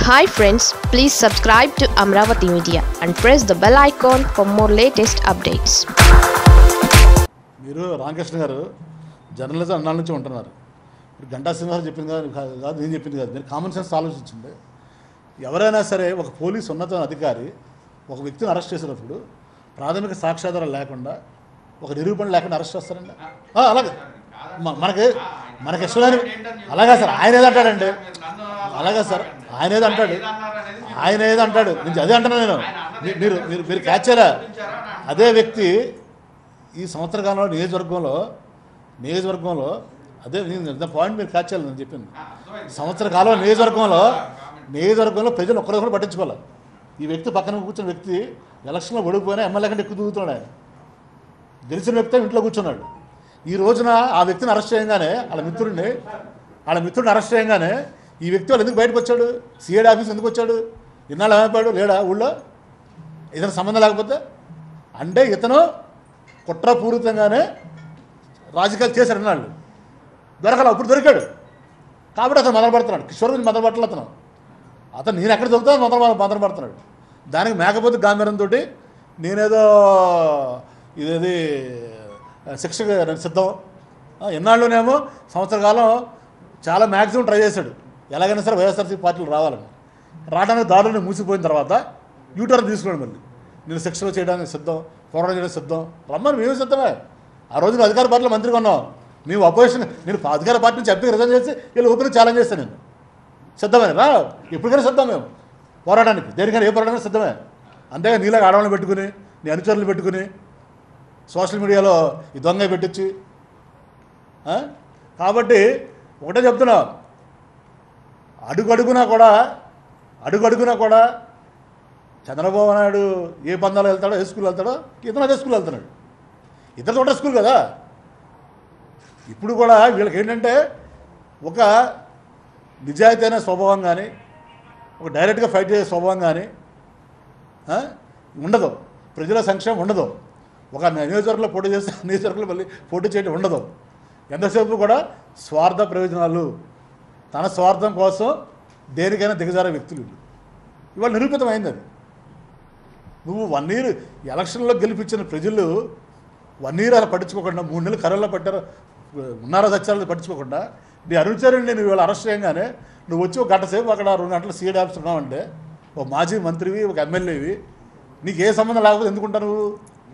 Hi friends please subscribe to Amaravati media and press the bell icon for more latest updates మీరు రామకృష్ణ గారు journalism అన్నాళ్ళ నుంచి ఉంటున్నారు ఇప్పుడు గంటా శ్రీనివాస్ చెప్పింది కాదు కాదు కాదు, నేను చెప్పింది కాదు మీరు కామన్ సెన్స్ ఆలోచించండి ఎవరైనా సరే ఒక పోలీస్ ఉన్నత అధికారి ఒక వ్యక్తిని అరెస్ట్ చేసినప్పుడు ప్రాథమిక సాక్ష్యాధారాలు లేకుండా ఒక నిరూపణ లేకుండా అరెస్ట్ చేస్తారండి ఆ, అలాగే మ- మనకి మనకి ఇష్టమైన అలాగే సార్ ఆయన ఏదంటాడండి అలాగే సార్ ఆయన ఏదో అంటాడు ఆయన ఏదో అంటాడు నేను అదే అంటున్నా నేను మీ- మీరు మీరు మీరు క్యాచ్ చేయరా అదే వ్యక్తి ఈ సంవత్సర కాలంలో నియోజకవర్గంలో నియోజకవర్గంలో అదే నేను పాయింట్ మీరు క్యాచ్ చేయాలి నేను చెప్పింది సంవత్సర కాలం నియోజకవర్గంలో నియోజకవర్గంలో ప్రజలు ఒక్కరు కూడా పట్టించుకోవాలి ఈ వ్యక్తి పక్కన కూర్చున్న వ్యక్తి ఎలక్షన్లో ఓడిపోయినా ఎమ్మెల్యే కంటే ఎక్కువ దూకుతున్నాడు ఆయన గెలిచిన వ్యక్తి ఇంట్లో కూర్చున్నాడు ఈ రోజున ఆ వ్యక్తిని అరెస్ట్ చేయగానే వాళ్ళ మిత్రుడిని వాళ్ళ మిత్రుడిని అరెస్ట్ చేయగానే ఈ వ్యక్తి వాళ్ళు ఎందుకు బయటకు వచ్చాడు సిఐడి ఆఫీస్ ఎందుకు వచ్చాడు ఇన్నాళ్ళు ఏమైపోయాడు లేడా ఊళ్ళో ఇతను సంబంధం లేకపోతే అంటే ఇతను కుట్రపూరితంగానే రాజకీయాలు చేశాడు అన్నాడు దొరకల అప్పుడు దొరికాడు కాబట్టి అతను మొదలుపడుతున్నాడు కిషోర్ గురించి మొదలుపట్టలేదు అతను అతను నేను ఎక్కడ దొరుకుతా మొదలు మొదలు పడుతున్నాడు దానికి మేకపోతే గాంభీర్యంతో నేనేదో ఇదేది శిక్షకు నేను సిద్ధం ఆ, ఎన్నాళ్ళునేమో సంవత్సర కాలం చాలా మ్యాక్సిమం ట్రై చేశాడు ఎలాగైనా సరే వైఎస్ఆర్సీ పార్టీలు రావాలని రావడానికి దారులను మూసిపోయిన తర్వాత యూటర్న్ తీసుకున్నాడు మళ్ళీ నేను శిక్షలు చేయడానికి సిద్ధం పోరాటం చేయడానికి సిద్ధం రమ్మని మేము సిద్ధమే ఆ రోజు నువ్వు అధికార పార్టీలో మంత్రిగా ఉన్నావు మేము అపోజిషన్ నేను అధికార పార్టీ నుంచి చెప్పి రిజైన్ చేసి వీళ్ళు ఓపెన్ ఛాలెంజ్ చేస్తాను నేను సిద్ధమే రా ఎప్పటికైనా సిద్ధం మేము పోరాటానికి దేనికైనా ఏ పోరాటానికి సిద్ధమే అంతేగా నీలాగా ఆడవాళ్ళని పెట్టుకుని నీ అనుచరులు పెట్టుకుని సోషల్ మీడియాలో ఈ దొంగ పెట్టించి ఆ? కాబట్టి ఒకటే చెప్తున్నా అడుగడుగునా కూడా అడుగడుగునా కూడా చంద్రబాబు నాయుడు ఏ పందాలు వెళ్తాడో ఏ స్కూల్ వెళ్తాడో ఇతను అదే స్కూల్ వెళ్తున్నాడు ఇద్దరు ఒకటే స్కూల్ కదా ఇప్పుడు కూడా వీళ్ళకి ఏంటంటే ఒక నిజాయితీ అయిన స్వభావం కానీ ఒక డైరెక్ట్గా ఫైట్ చేసే స్వభావం కానీ ఆ? ఉండదు ప్రజల సంక్షేమం ఉండదు ఒక నియోజకవర్గంలో పోటీ చేస్తే నియోజకవర్గంలో మళ్ళీ పోటీ చేయడం ఉండదు ఎంతసేపు కూడా స్వార్థ ప్రయోజనాలు తన స్వార్థం కోసం దేనికైనా దిగజారే వ్యక్తులు వీళ్ళు. ఇవాళ నిరూపితమైంది అది నువ్వు వన్ ఇయర్ ఎలక్షన్లో గెలిపించిన ప్రజలు వన్ ఇయర్ అలా పట్టించుకోకుండా మూడు నెలలు కరోనా పట్టారు ఉన్నారా సత్యాలు పట్టించుకోకుండా నీ అనుచరుని నేను ఇవాళ అరెస్ట్ చేయగానే నువ్వు వచ్చి ఒక గంట సేపు అక్కడ రెండు గంటలు సీఎడ్ ఆఫీస్ ఉన్నావంటే ఒక మాజీ మంత్రివి ఒక ఎమ్మెల్యేవి నీకు ఏ సంబంధం లేకపోతే ఎందుకుంటావు నువ్వు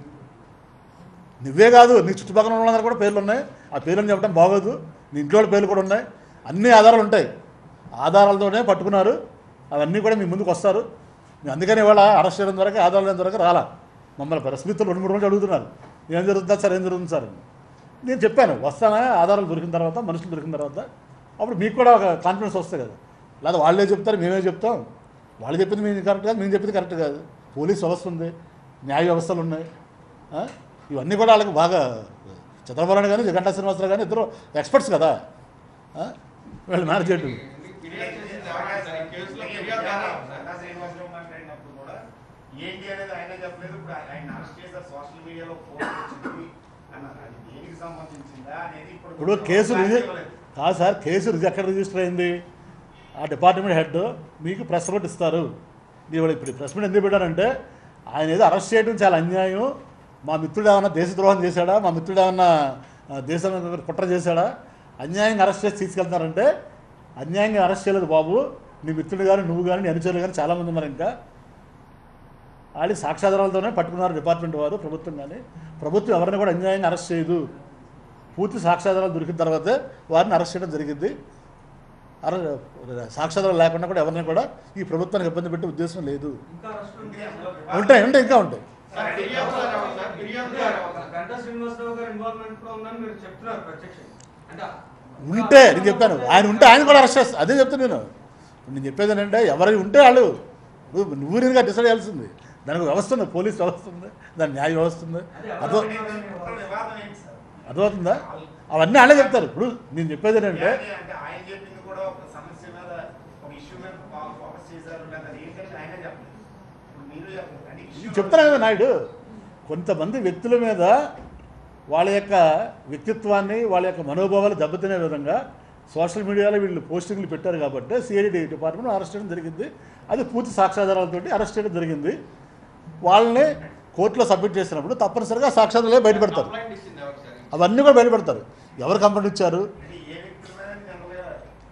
నువ్వే కాదు నీ చుట్టుపక్కల ఉన్న వాళ్ళందరూ కూడా పేర్లు ఉన్నాయి ఆ పేర్లను చెప్పడం బాగోదు నీ ఇంట్లో వాళ్ళ పేర్లు కూడా ఉన్నాయి అన్ని ఆధారాలు ఉంటాయి ఆధారాలతోనే పట్టుకున్నారు అవన్నీ కూడా మీ ముందుకు వస్తారు మీ అందుకని ఇవాళ అరెస్ట్ చేయడం ద్వారా ఆధారాలు లేని ద్వారా రాలా మమ్మల్ని ప్రెస్ మిత్రులు రెండు మూడు రోజులు అడుగుతున్నారు ఏం జరుగుతుందా సార్ ఏం జరుగుతుంది సార్ అని. నేను చెప్పాను వస్తానే ఆధారాలు దొరికిన తర్వాత మనుషులు దొరికిన తర్వాత అప్పుడు మీకు కూడా ఒక కాన్ఫిడెన్స్ వస్తుంది కదా లేదా వాళ్ళే చెప్తారు మేమే చెప్తాం వాళ్ళు చెప్పింది మేము కరెక్ట్ కాదు మేము చెప్పింది కరెక్ట్ కాదు పోలీస్ వ్యవస్థ ఉంది న్యాయ వ్యవస్థలు ఉన్నాయి ఆ? ఇవన్నీ కూడా వాళ్ళకి బాగా చంద్రబాబు నాయుడు కానీ గంటా శ్రీనివాసరావు కానీ ఇద్దరు ఎక్స్పర్ట్స్ కదా ఆ? వీళ్ళు మేనేజ్ చేయడం గంటా శ్రీనివాసరావు మాట్లాడినప్పుడు కూడా ఏంటి అనేది ఆయన చెప్పలేదు ఇప్పుడు ఆయన అరెస్ట్ చేశారు సోషల్ మీడియాలో ఫోటో వచ్చింది అన్నారు అది దేనికి సంబంధించిందా అనేది ఇప్పుడు ఇప్పుడు కేసు రిజి ఇవ్వలేదు. కాదు సార్ కేసు రిజి ఎక్కడ రిజిస్టర్ అయింది ఆ డిపార్ట్మెంట్ హెడ్ మీకు ప్రెస్ నోట్ ఇస్తారు ఇవాళ ఇప్పుడు ప్రెస్ మీట్ ఎందుకు పెట్టారంటే ఆయన ఏదో అరెస్ట్ చేయడం చాలా అన్యాయం మా మిత్రుడు ఏమన్నా దేశద్రోహం చేశాడా మా మిత్రుడు ఏమన్నా ఆ, దేశం మీద కుట్ర చేశాడా అన్యాయంగా అరెస్ట్ చేసి తీసుకెళ్తున్నారంటే అన్యాయంగా అరెస్ట్ చేయలేదు బాబు నీ మిత్రుడు కానీ నువ్వు కానీ నీ అనుచరులు కానీ చాలామంది ఉన్నారు ఇంకా వాళ్ళు సాక్ష్యాధారాలతోనే పట్టుకున్నారు డిపార్ట్మెంట్ వారు ప్రభుత్వం కానీ ప్రభుత్వం ఎవరిని కూడా అన్యాయంగా అరెస్ట్ చేయదు పూర్తి సాక్ష్యాధారాలు దొరికిన తర్వాతే వారిని అరెస్ట్ చేయడం జరిగింది అర సాక్ష్యాధారాలు లేకుండా కూడా ఎవరిని కూడా ఈ ప్రభుత్వానికి ఇబ్బంది పెట్టే ఉద్దేశం లేదు ఉంటాయి ఉంటాయి ఇంకా ఉంటాయి సార్, ఫిర్యాదు సార్ ఎవరు సార్? ఫిర్యాదు సార్ ఎవరు సార్? గంటా శ్రీనివాసరావు గారి ఇన్వాల్వ్మెంట్ కూడా ఉందని మీరు చెప్తున్నారు ప్రత్యక్షంగా అంటే ఉంటే నేను చెప్పాను ఆయన ఉంటే ఆయన కూడా అరెస్ట్ చేస్తా అదే చెప్తాను నేను నేను చెప్పేది ఏంటంటే ఎవరు ఉంటే వాళ్ళు నువ్వు నువ్వు నేనుగా డిసైడ్ చేయాల్సింది దానికి వ్యవస్థ ఉంది పోలీస్ వ్యవస్థ ఉంది దాని న్యాయ వ్యవస్థ ఉంది అదో కుట్ర వివాదం ఏంటి సార్? అర్థమవుతుందా అవన్నీ వాళ్ళే చెప్తారు ఇప్పుడు నేను చెప్పేది ఏంటంటే ఏంటి అంటే ఆయన చెప్పింది కూడా ఒక సమస్య మీద ఒక ఇష్యూ మీద ఫోకస్ చేశారు లేదా అది ఏంటంటే ఆయన చెప్పలేదు ఇప్పుడు మీరు చెప్పండి అంటే issue- చెప్తాను కదా నాయుడు కొంతమంది వ్యక్తుల మీద వాళ్ళ యొక్క వ్యక్తిత్వాన్ని వాళ్ళ యొక్క మనోభావాలు దెబ్బతినే విధంగా సోషల్ మీడియాలో వీళ్ళు పోస్టింగ్లు పెట్టారు కాబట్టి సిఐడి డిపార్ట్మెంట్ అరెస్ట్ చేయడం జరిగింది అది పూర్తి సాక్ష్యాధారాలతో అరెస్ట్ చేయడం జరిగింది వాళ్ళని కోర్టులో సబ్మిట్ చేసినప్పుడు తప్పనిసరిగా సాక్ష్యాధారాలే బయటపెడతారు కంప్లైంట్ ఇచ్చింది ఎవరికి సార్ అవన్నీ కూడా బయటపెడతారు ఎవరు కంప్లైంట్ ఇచ్చారు అంటే ఏ వ్యక్తుల మీద జనరల్గా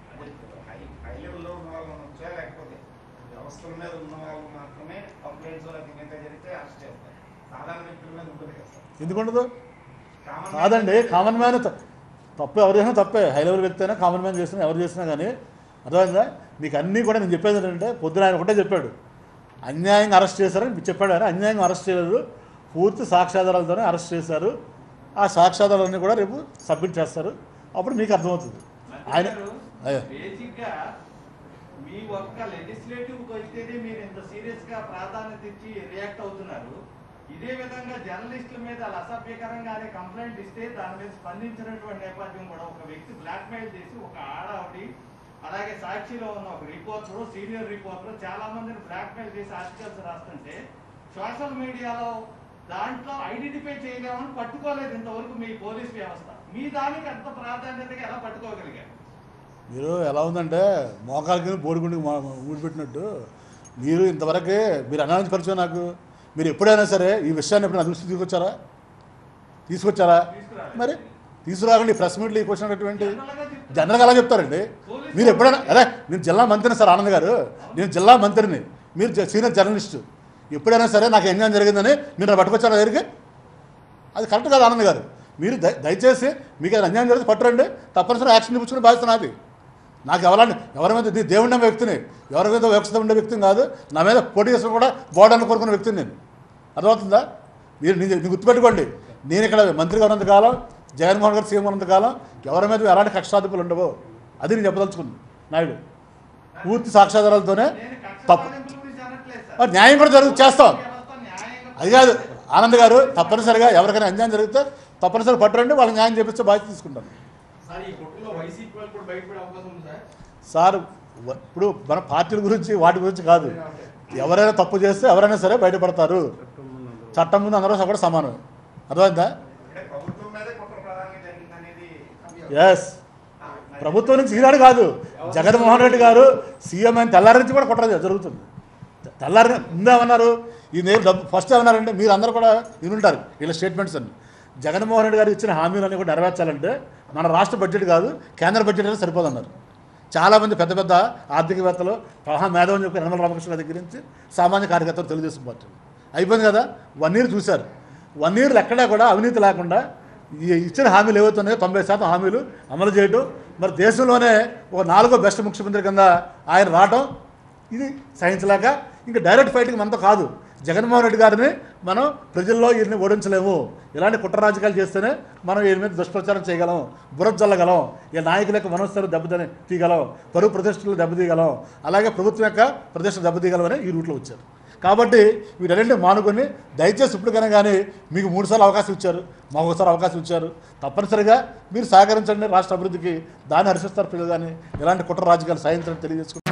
హై హై లెవెల్లో ఉన్న వాళ్ళు ఉండొచ్చా లేకపోతే వ్యవస్థల మీద ఉన్న వాళ్ళు మాత్రమే కంప్లైంట్స్ లేకపోతే ఇంకా జరిగితే అరెస్ట్ చేస్తారు సాధారణ వ్యక్తుల మీద ఉంటుంది కదా సార్ ఎందుకుండదు కామన్ కాదండి కామన్ మ్యాన్ త- తప్పు ఎవరు చేసినా తప్పే హై లెవెల్ వ్యక్తి అయినా కామన్ మ్యాన్ చేసినా ఎవరు చేసినా కానీ అర్థమైందా మీకు అన్నీ కూడా నేను చెప్పేది ఏంటంటే పొద్దున ఆయన ఒకటే చెప్పాడు అన్యాయంగా అరెస్ట్ చేశారని మీకు చెప్పాడు ఆయన అన్యాయంగా అరెస్ట్ చేయలేదు పూర్తి సాక్ష్యాధారాలతోనే అరెస్ట్ చేశారు ఆ సాక్ష్యాధారాలన్నీ కూడా రేపు సబ్మిట్ చేస్తారు అప్పుడు మీకు అర్థమవుతుంది ఆయన అయ్యో. బేసిక్ గా మీ ఒక్క లెజిస్లేటివ్ కి వస్తేనే మీరు ఇంత సీరియస్ గా ప్రాధాన్యత ఇచ్చి రియాక్ట్ అవుతున్నారు ఇదే విధంగా జర్నలిస్టుల మీద అలా అసభ్యకరంగానే కంప్లైంట్ ఇస్తే దాని మీద స్పందించినటువంటి నేపథ్యం కూడా ఒక వ్యక్తి బ్లాక్ మెయిల్ చేసి ఒక ఆడావిడి అలాగే సాక్షిలో ఉన్న ఒక రిపోర్టర్ సీనియర్ రిపోర్టర్ చాలా మందిని బ్లాక్ మెయిల్ చేసి ఆర్టికల్స్ రాస్తుంటే సోషల్ మీడియాలో దాంట్లో ఐడెంటిఫై చేయలేమని పట్టుకోలేదు ఇంతవరకు మీ పోలీస్ వ్యవస్థ మీ దానికి అంత ప్రాధాన్యతగా ఎలా పట్టుకోగలిగారు మీరు ఎలా ఉందంటే మోకాల కింద బోడిగుండికి ఊడిపెట్టినట్టు మీరు ఇంతవరకే మీరు అనాలించి పరిచయం నాకు మీరు ఎప్పుడైనా సరే ఈ విషయాన్ని ఎప్పుడైనా దృష్టి తీసుకొచ్చారా తీసుకొచ్చారా మరి తీసుకురాకండి ప్రెస్ మీట్లు ఈ క్వశ్చన్ అటువంటి జనరల్గా అలా చెప్తారండి మీరు ఎప్పుడైనా అదే నేను జిల్లా మంత్రిని సార్ ఆనంద్ గారు నేను జిల్లా మంత్రిని మీరు జ- సీనియర్ జర్నలిస్టు ఎప్పుడైనా సరే నాకు అన్యాయం జరిగిందని మీరు నన్ను పట్టుకొచ్చారా దగ్గరికి అది కరెక్ట్ కాదు ఆనంద్ గారు మీరు దయ- దయచేసి మీకు ఏదైనా అన్యాయం జరిగితే పట్టురండి తప్పనిసరి యాక్షన్ చూపించుకునే బాధ్యత నాది నాకు ఎవరన్నా ఎవరి మీద దే- దేవుడి నమ్మే వ్యక్తిని ఎవరి మీద వ్యవస్థ ఉండే వ్యక్తిని కాదు నా మీద పోటీ చేసుకుని కూడా బోర్డర్ని కోరుకున్న వ్యక్తిని నేను అర్థమవుతుందా మీరు నీ నీ గుర్తుపెట్టుకోండి నేను ఇక్కడ మంత్రిగా ఉన్నంతకాలం జగన్మోహన్ గారు సీఎం ఉన్నంతకాలం ఎవరి మీద ఎలాంటి కక్షాధిపులు ఉండవు అది నేను చెప్పదలుచుకుంది నాయుడు పూర్తి సాక్ష్యాధారాలతోనే నేను కక్ష తప్పు సాధింపుల గురించి అనట్లేదు సార్. మరి న్యాయం కూడా జరుగు చేస్తాం వ్యవస్థ న్యాయంగా అది కాదు ఆనంద్ గారు తప్పనిసరిగా ఎవరికైనా అన్యాయం జరిగితే తప్పనిసరిగా పట్టురండి వాళ్ళకి న్యాయం చేపించే బాధ్యత తీసుకుంటాను సార్ ఈ కుట్రలో వైసీపీ వాళ్ళు కూడా బయటపడే అవకాశం ఉంది సార్ సార్ వ- ఇప్పుడు మన పార్టీల గురించి వాటి గురించి కాదు ఎవరైనా తప్పు చేస్తే ఎవరైనా సరే బయటపడతారు చట్టం ముందు అందరూ కూడా సమానం అర్థమైందా అంటే ప్రభుత్వం మీదే కుట్ర ప్రధానంగా జరిగిందనేది ఎస్ ప్రభుత్వం నుంచి ఈనాడు కాదు జగన్మోహన్ రెడ్డి గారు సీఎం అయిన తెల్లారి నుంచి కూడా కుట్ర జరుగుతుంది తెల్లారి ముందేమన్నారు ఈ నేను డబ్బు ఫస్ట్ ఏమన్నారంటే మీరు అందరూ కూడా వినుంటారు వీళ్ళ స్టేట్మెంట్స్ అన్ని జగన్మోహన్ రెడ్డి గారు ఇచ్చిన హామీలన్నీ కూడా నెరవేర్చాలంటే మన రాష్ట్ర బడ్జెట్ కాదు కేంద్ర బడ్జెట్ అయితే సరిపోదన్నారు చాలామంది పెద్ద పెద్ద ఆర్థికవేత్తలు మహా మేధావని చెప్పి నిర్మల రామకృష్ణ గారి దగ్గర నుంచి సామాన్య కార్యకర్తలు తెలుగుదేశం పార్టీ అయిపోయింది కదా వన్ ఇయర్ చూశారు వన్ ఇయర్లు ఎక్కడా కూడా అవినీతి లేకుండా ఈ ఇచ్చిన హామీలు ఏవైతున్నాయో తొంభై శాతం హామీలు అమలు చేయటం మరి దేశంలోనే ఒక నాలుగో బెస్ట్ ముఖ్యమంత్రి కింద ఆయన రావటం ఇది సహించలేక ఇంకా డైరెక్ట్ ఫైటింగ్ మనతో కాదు జగన్మోహన్ రెడ్డి గారిని మనం ప్రజల్లో ఈయన్ని ఓడించలేము ఇలాంటి కుట్ర రాజకీయాలు చేస్తేనే మనం ఈయన మీద దుష్ప్రచారం చేయగలం బురద జల్లగలం ఈ నాయకుల యొక్క మనోస్థిరం దెబ్బతిని తీయగలం పరువు ప్రతిష్టలు దెబ్బతీయగలం అలాగే ప్రభుత్వం యొక్క ప్రతిష్ట దెబ్బతీయగలమని ఈ రూట్లో వచ్చారు కాబట్టి వీటన్నింటినీ మానుకొని దయచేసి ఇప్పటికైనా కానీ మీకు మూడుసార్లు అవకాశం ఇచ్చారు మాకు ఒకసారి అవకాశం ఇచ్చారు తప్పనిసరిగా మీరు సహకరించండి రాష్ట్ర అభివృద్ధికి దాన్ని హర్షిస్తారు ప్రజలు కానీ ఇలాంటి కుట్ర రాజకీయాలు సాధించడం తెలియజేసుకుంటారు